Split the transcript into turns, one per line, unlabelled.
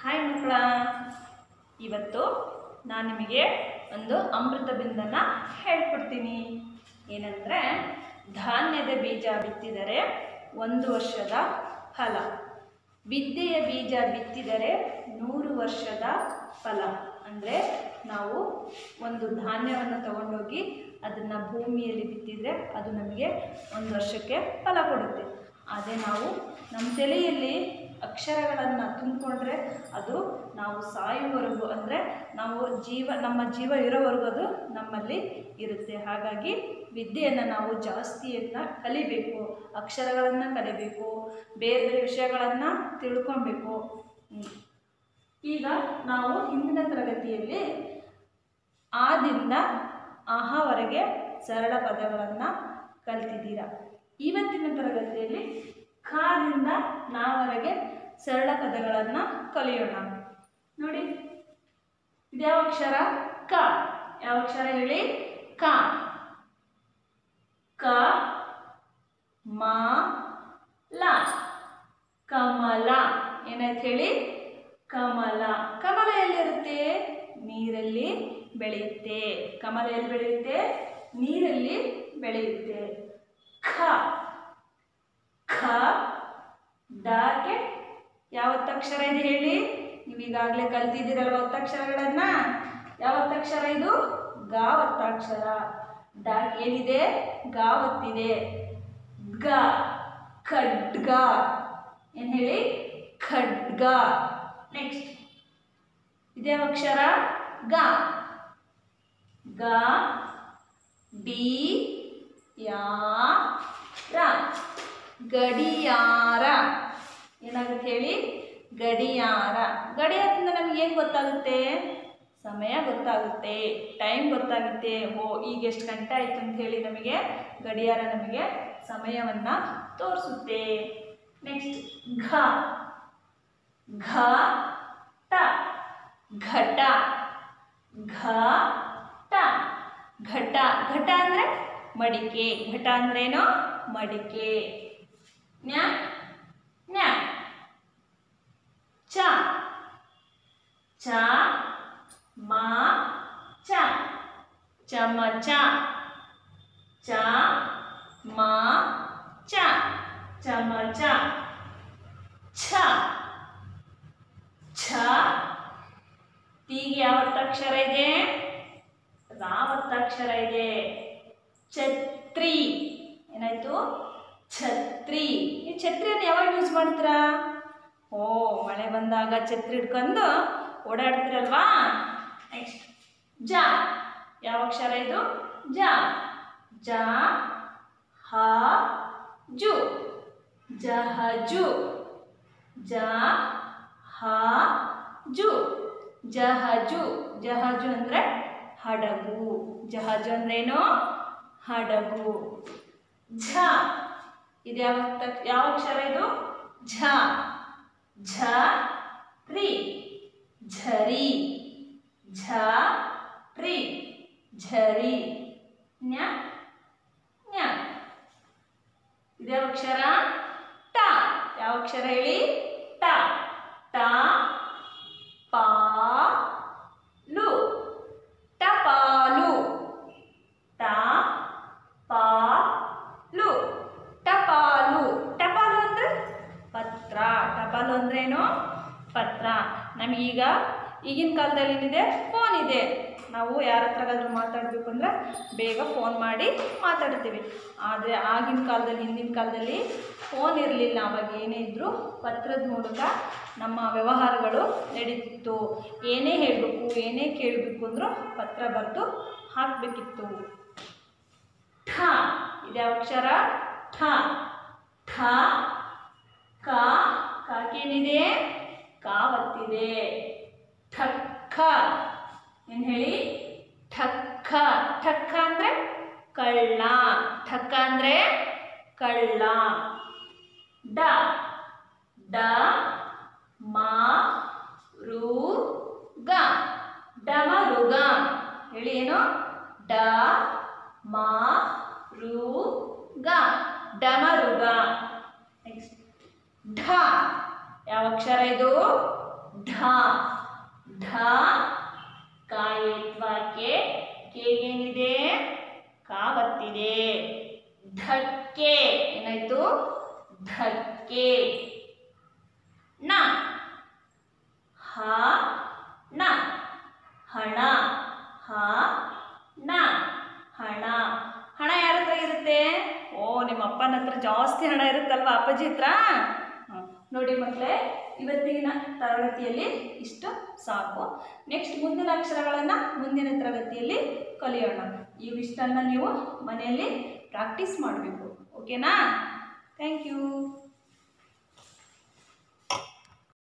Hi ಮಕ್ಕಳ ಇವತ್ತು ನಾನು ನಿಮಗೆ ಒಂದು ಅಮೃತ ಬಿಂದನ್ನು ಹೇಳ್ಕೊಡ್ತೀನಿ ಏನಂದರೆ ಧಾನ್ಯದ ಬೀಜ ಬಿತ್ತಿದರೆ ಒಂದು ವರ್ಷದ ಫಲ ವಿದ್ಯೆಯ ಬೀಜ ಬಿತ್ತಿದರೆ ನೂರು ವರ್ಷದ ಫಲ ಅಂದರೆ ನಾವು ಒಂದು ಧಾನ್ಯವನ್ನು ತಗೊಂಡೋಗಿ ಅದನ್ನು ಭೂಮಿಯಲ್ಲಿ ಬಿತ್ತಿದರೆ ಅದು ನಮಗೆ ಒಂದು ವರ್ಷಕ್ಕೆ ಫಲ ಕೊಡುತ್ತೆ ಅದೇ ನಾವು ನಮ್ಮ ತಲೆಯಲ್ಲಿ ಅಕ್ಷರಗಳನ್ನು ತುಂಬಿಕೊಂಡ್ರೆ ಅದು ನಾವು ಸಾಯುವವರೆಗೂ ಅಂದರೆ ನಾವು ಜೀವ ನಮ್ಮ ಜೀವ ಇರೋವರೆಗೂ ಅದು ನಮ್ಮಲ್ಲಿ ಇರುತ್ತೆ ಹಾಗಾಗಿ ವಿದ್ಯೆಯನ್ನು ನಾವು ಜಾಸ್ತಿಯನ್ನು ಕಲಿಬೇಕು ಅಕ್ಷರಗಳನ್ನು ಕಲಿಬೇಕು ಬೇರೆ ಬೇರೆ ವಿಷಯಗಳನ್ನು ತಿಳ್ಕೊಬೇಕು ಹ್ಮ್. ಈಗ ನಾವು ಹಿಂದಿನ ತರಗತಿಯಲ್ಲಿ ಆದಿಂದ ಆಹವರೆಗೆ ಸರಳ ಪದಗಳನ್ನು ಕಲ್ತಿದ್ದೀರಾ ಇವತ್ತಿನ ತರಗತಿಯಲ್ಲಿ ಖಾದಿಂದ ನಾವರೆಗೆ ಸರಳ ಪದಗಳನ್ನು ಕಲಿಯೋಣ ನೋಡಿ ಇದ್ಯಾವ ಅಕ್ಷರ ಕ ಯಾವ ಅಕ್ಷರ ಹೇಳಿ ಕ ಕ ಮ ಲ ಕಮಲ ಏನಾಯ್ತು ಹೇಳಿ ಕಮಲ ಕಮಲ ಎಲ್ಲಿರುತ್ತೆ ನೀರಲ್ಲಿ ಬೆಳೆಯುತ್ತೆ ಕಮಲ ಎಲ್ಲಿ ಬೆಳೆಯುತ್ತೆ ನೀರಲ್ಲಿ ಬೆಳೆಯುತ್ತೆ ಖ ಖ ಡಾಕೆ ಯಾವ ಒತ್ತಕ್ಷರ ಇದೆ ಹೇಳಿ ನೀವು ಈಗಾಗಲೇ ಕಲ್ತಿದ್ದೀರಲ್ವ ಒತ್ತಕ್ಷರಗಳನ್ನ ಯಾವ ಒತ್ತಕ್ಷರ ಇದು ಗಾ ಒತ್ತಾಕ್ಷರ ಡಾ ಏನಿದೆ ಗಾ ಒತ್ತಿದೆ ಗ ಖಡ್ಗ ಏನು ಹೇಳಿ ಖಡ್ಗ ನೆಕ್ಸ್ಟ್ ಇದ್ಯಾವ ಅಕ್ಷರ ಗ ಗ ಡಿ ಯಾ ರ ಗಡಿಯಾರ ಏನಾಗುತ್ತೆ ಹೇಳಿ ಗಡಿಯಾರ ಗಡಿಯಾರದಿಂದ ನಮಗೆ ಏನು ಗೊತ್ತಾಗುತ್ತೆ ಸಮಯ ಗೊತ್ತಾಗುತ್ತೆ ಟೈಮ್ ಗೊತ್ತಾಗುತ್ತೆ ಓ ಈಗ ಎಷ್ಟು ಗಂಟೆ ಆಯಿತು ಅಂತ ಹೇಳಿ ನಮಗೆ ಗಡಿಯಾರ ನಮಗೆ ಸಮಯವನ್ನು ತೋರಿಸುತ್ತೆ ನೆಕ್ಸ್ಟ್ ಘ ಘ ಟ ಘಟ ಘ ಟ ಘಟ ಘಟ ಅಂದರೆ ಮಡಿಕೆ ಘಟ ಅಂದ್ರೇನು ಮಡಿಕೆ ನ್ಯಾ ನ್ಯಾ ಚ ಚ ಮ ಚ ಚಮಚ ಚ ಮ ಚ ಚಮಚ ಛ ಛ ತೀಗೆ ಯಾವ ಒತ್ತಕ್ಷರ ಇದೆ ರಾ ಒತ್ತಕ್ಷರ ಇದೆ ಛತ್ರಿ ಏನಾಯ್ತು ಛತ್ರಿ ಈ ಛತ್ರಿಯನ್ನು ಯಾವಾಗ ಯೂಸ್ ಮಾಡ್ತೀರಾ ಓ ಮಳೆ ಬಂದಾಗ ಛತ್ರಿ ಹಿಡ್ಕೊಂಡು ಓಡಾಡ್ತೀರಲ್ವಾ ನೆಕ್ಸ್ಟ್ ಜ ಯಾವ ಅಕ್ಷರ ಇದು ಜ ಜ ಹ ಜು ಜಹಜು ಜ ಹ ಜು ಜಹಜು ಜಹಜು ಅಂದರೆ ಹಡಗು ಜಹಜು ಅಂದ್ರೇನು ಹಡಗು ಝ ಇದು ಯಾವ ತಕ್- ಯಾವ ಅಕ್ಷರ ಇದು ಝ ಝ ರಿ ಝರಿ ಝ ರಿ ಝರಿ ನ್ಯ ನ್ಯ ಇದ್ಯಾವ ಅಕ್ಷರ ಟ ಯಾವ ಅಕ್ಷರ ಹೇಳಿ ಟ ಟ ಪಾ ಲು ಟಪಾಲು ಟ ಪಾ ಲು ಟಪಾಲು ಟಪಾಲು ಅಂದ್ರೆ ಪತ್ರ ಟಪಾಲು ಅಂದ್ರೇನು ಪತ್ರ ನಮಗೀಗ ಈಗಿನ ಕಾಲದಲ್ಲಿ ಏನಿದೆ ಫೋನ್ ಇದೆ ನಾವು ಯಾರ ಹತ್ರಗಾದ್ರೂ ಮಾತಾಡಬೇಕು ಅಂದರೆ ಬೇಗ ಫೋನ್ ಮಾಡಿ ಮಾತಾಡ್ತೀವಿ ಆದರೆ ಆಗಿನ ಕಾಲದಲ್ಲಿ ಹಿಂದಿನ ಕಾಲದಲ್ಲಿ ಫೋನ್ ಇರಲಿಲ್ಲ ಅವಾಗ ಏನೇ ಇದ್ದರೂ ಪತ್ರದ ಮೂಲಕ ನಮ್ಮ ವ್ಯವಹಾರಗಳು ನಡೀತಿತ್ತು ಏನೇ ಹೇಳಬೇಕು ಏನೇ ಕೇಳಬೇಕು ಅಂದರೂ ಪತ್ರ ಬರೆದು ಹಾಕಬೇಕಿತ್ತು ಠ ಇದ್ಯಾವ ಅಕ್ಷರ ಠ ಠ ಕ ಕಾಕೇನಿದೆ ಕಾವತ್ತಿದೆ ಠಕ್ಕ ಏನು ಹೇಳಿ ಠಕ್ಕ ಠಕ್ಕ ಅಂದರೆ ಕಳ್ಳ ಠಕ್ಕ ಅಂದರೆ ಕಳ್ಳ ಡ ಡ ಮ ರು ಗ ಡಮರುಗ ಹೇಳಿ ಏನು ಡ ಮ ರು ಗ ಡಮರುಗ ನೆಕ್ಸ್ಟ್ ಢ ಯಾವ ಅಕ್ಷರ ಇದು ಢ ಢ ಕಾಯತ್ವಕ್ಕೆ ಕೇಗೇನಿದೆ ಕಾವತ್ತಿದೆ ಧಕ್ಕೆ ಏನಾಯ್ತು ಧಕ್ಕೆ ನ ಹ ನ ಹಣ ಹ ನ ಹಣ ಹಣ ಯಾರ ಹತ್ರ ಇರುತ್ತೆ ಓ ನಿಮ್ಮ ಅಪ್ಪನ ಹತ್ರ ಜಾಸ್ತಿ ಹಣ ಇರುತ್ತಲ್ವಾ ಅಪ್ಪಾಜಿ ಹತ್ರ ಹ್ಮ್. ನೋಡಿ ಮಕ್ಕಳೇ ಇವತ್ತಿನ ತರಗತಿಯಲ್ಲಿ ಇಷ್ಟು ಸಾಕು ನೆಕ್ಸ್ಟ್ ಮುಂದಿನ ಅಕ್ಷರಗಳನ್ನು ಮುಂದಿನ ತರಗತಿಯಲ್ಲಿ ಕಲಿಯೋಣ ಇವಿಷ್ಟನ್ನು ನೀವು ಮನೆಯಲ್ಲಿ ಪ್ರಾಕ್ಟೀಸ್ ಮಾಡಬೇಕು ಓಕೆನಾ ಥ್ಯಾಂಕ್ ಯು